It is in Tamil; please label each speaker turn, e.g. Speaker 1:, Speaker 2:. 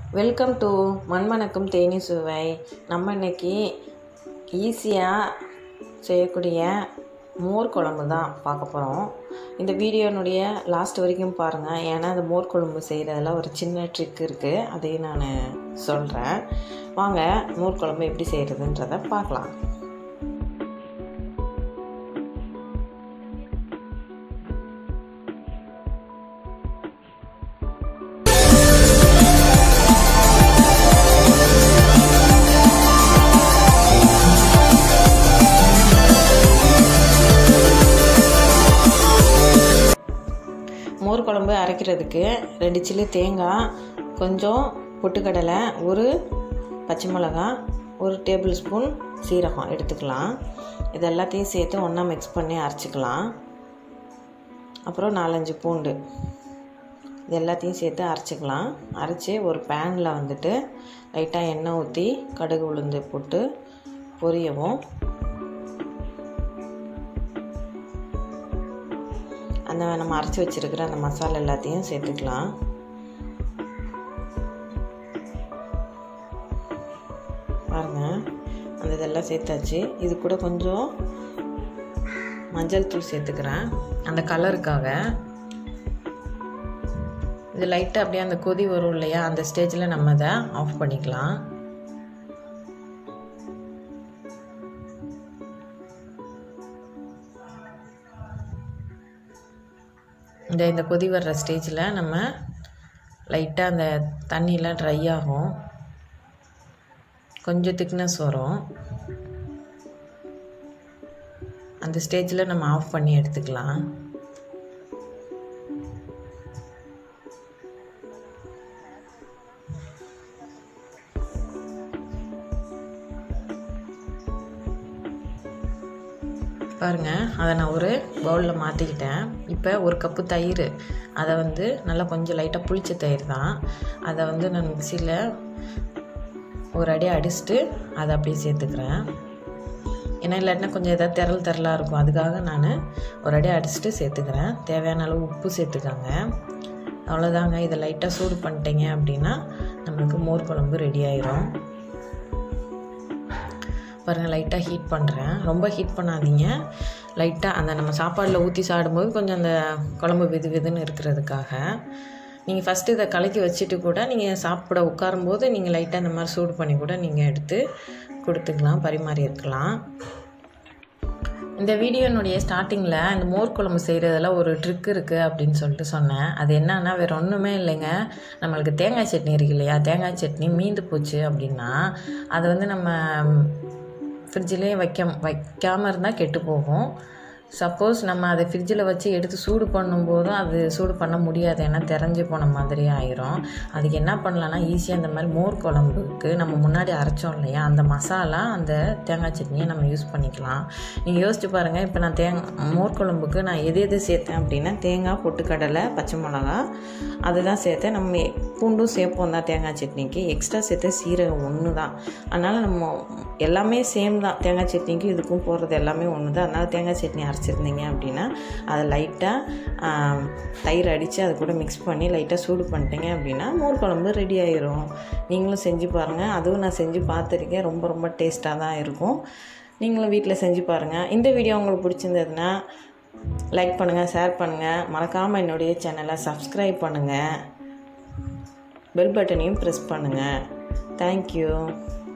Speaker 1: வெல்கம் டு மண்மணக்கும் தேனி சுவை நம்ம இன்னைக்கு ஈஸியாக செய்யக்கூடிய மோர் குழம்பு தான் பார்க்க போகிறோம் இந்த வீடியோனுடைய லாஸ்ட் வரைக்கும் பாருங்கள் ஏன்னா அந்த மோர் குழம்பு செய்கிறதுல ஒரு சின்ன ட்ரிக் இருக்குது அதையும் நான் சொல்கிறேன் வாங்க மோர் குழம்பு எப்படி செய்கிறதுன்றதை பார்க்கலாம் மோர் குழம்பு அரைக்கிறதுக்கு ரெண்டு சில்லு தேங்காய் கொஞ்சம் பொட்டுக்கடலை ஒரு பச்சை மிளகாய் ஒரு டேபிள் ஸ்பூன் சீரகம் எடுத்துக்கலாம் இது எல்லாத்தையும் சேர்த்து ஒன்றா மிக்ஸ் பண்ணி அரைச்சிக்கலாம் அப்புறம் நாலஞ்சு பூண்டு இது எல்லாத்தையும் சேர்த்து அரைச்சிக்கலாம் அரைச்சி ஒரு பேனில் வந்துட்டு லைட்டாக எண்ணெய் ஊற்றி கடுகு உளுந்து போட்டு பொரியவும் அந்த நம்ம அரைச்சி வச்சுருக்கிற அந்த மசாலா எல்லாத்தையும் சேர்த்துக்கலாம் பாருங்கள் அந்த இதெல்லாம் சேர்த்தாச்சு இது கூட கொஞ்சம் மஞ்சள் தூள் சேர்த்துக்கிறேன் அந்த கலருக்காக இது லைட்டாக அப்படியே அந்த கொதி வரும் இல்லையா அந்த ஸ்டேஜில் நம்ம அதை ஆஃப் பண்ணிக்கலாம் இந்த இந்த கொதி வர்ற ஸ்டேஜில் நம்ம லைட்டாக அந்த தண்ணியெலாம் ட்ரை ஆகும் கொஞ்சம் திக்னஸ் வரும் அந்த ஸ்டேஜில் நம்ம ஆஃப் பண்ணி எடுத்துக்கலாம் பாருங்கள் அதை நான் ஒரு பவுலில் மாற்றிக்கிட்டேன் இப்போ ஒரு கப்பு தயிர் அதை வந்து நல்லா கொஞ்சம் லைட்டாக புளிச்ச தயிர் தான் அதை வந்து நான் மிக்சியில் ஒரு அடி அடிச்சுட்டு அதை அப்படியே சேர்த்துக்கிறேன் ஏன்னா இல்லாட்டினா கொஞ்சம் எதாவது திரள் திரளாக இருக்கும் அதுக்காக நான் ஒரு அடி அடிச்சுட்டு சேர்த்துக்கிறேன் தேவையான அளவு உப்பு சேர்த்துக்கோங்க அவ்வளோதாங்க இதை லைட்டாக சூடு பண்ணிட்டீங்க அப்படின்னா நம்மளுக்கு மோர் குழம்பு ரெடி ஆயிரும் பாருங்கள் லைட்டாக ஹீட் பண்ணுறேன் ரொம்ப ஹீட் பண்ணாதீங்க லைட்டாக அந்த நம்ம சாப்பாடில் ஊற்றி சாப்பிடும்போது கொஞ்சம் அந்த குழம்பு வெது வெதுன்னு இருக்கிறதுக்காக நீங்கள் ஃபஸ்ட்டு இதை கலக்கி வச்சுட்டு கூட நீங்கள் சாப்பிட உட்காரும்போது நீங்கள் லைட்டாக இந்த மாதிரி சூடு பண்ணி கூட நீங்கள் எடுத்து கொடுத்துக்கலாம் பரிமாறி இருக்கலாம் இந்த வீடியோனுடைய ஸ்டார்டிங்கில் இந்த மோர் குழம்பு செய்கிறதுல ஒரு ட்ரிக் இருக்குது அப்படின்னு சொல்லிட்டு சொன்னேன் அது என்னன்னா வேறு ஒன்றுமே இல்லைங்க நம்மளுக்கு தேங்காய் சட்னி இருக்கு இல்லையா தேங்காய் சட்னி மீந்து போச்சு அப்படின்னா அதை வந்து நம்ம ஃப்ரிட்ஜிலே வைக்க வைக்காமல் இருந்தால் கெட்டு போகும் சப்போஸ் நம்ம அதை ஃப்ரிட்ஜில் வச்சு எடுத்து சூடு பண்ணும்போதும் அது சூடு பண்ண முடியாது ஏன்னா தெரிஞ்சு போன மாதிரி ஆயிரும் அதுக்கு என்ன பண்ணலான்னா ஈஸியாக இந்த மாதிரி மோர் குழம்புக்கு நம்ம முன்னாடி அரைச்சோம் இல்லையா அந்த மசாலா அந்த தேங்காய் சட்னியை நம்ம யூஸ் பண்ணிக்கலாம் நீங்கள் யோசிச்சு பாருங்கள் இப்போ நான் தேங் மோர் குழம்புக்கு நான் எது எது சேர்த்தேன் அப்படின்னா தேங்காய் பொட்டுக்கடலை பச்சை மிளகா அதுதான் சேர்த்தேன் நம்ம பூண்டும் சேர்ப்போம் தான் தேங்காய் சட்னிக்கு எக்ஸ்ட்ரா சேர்த்த சீரகம் ஒன்று தான் அதனால் நம்ம எல்லாமே சேம் தான் தேங்காய் சட்னிக்கு இதுக்கும் போடுறது எல்லாமே ஒன்று தான் அதனால் தேங்காய் சட்னி அரைச்சிருந்தீங்க அப்படின்னா அதை லைட்டாக தயிர் அடித்து அது கூட மிக்ஸ் பண்ணி லைட்டாக சூடு பண்ணிட்டீங்க அப்படின்னா மோர் குழம்பு ரெடி ஆயிரும் நீங்களும் செஞ்சு பாருங்கள் அதுவும் நான் செஞ்சு பார்த்துருக்கேன் ரொம்ப ரொம்ப டேஸ்ட்டாக தான் இருக்கும் நீங்களும் வீட்டில் செஞ்சு பாருங்கள் இந்த வீடியோ உங்களுக்கு பிடிச்சிருந்ததுன்னா லைக் பண்ணுங்கள் ஷேர் பண்ணுங்கள் மறக்காமல் என்னுடைய சேனலை சப்ஸ்கிரைப் பண்ணுங்கள் பெல் பட்டனையும் ப்ரெஸ் பண்ணுங்கள் தேங்க்யூ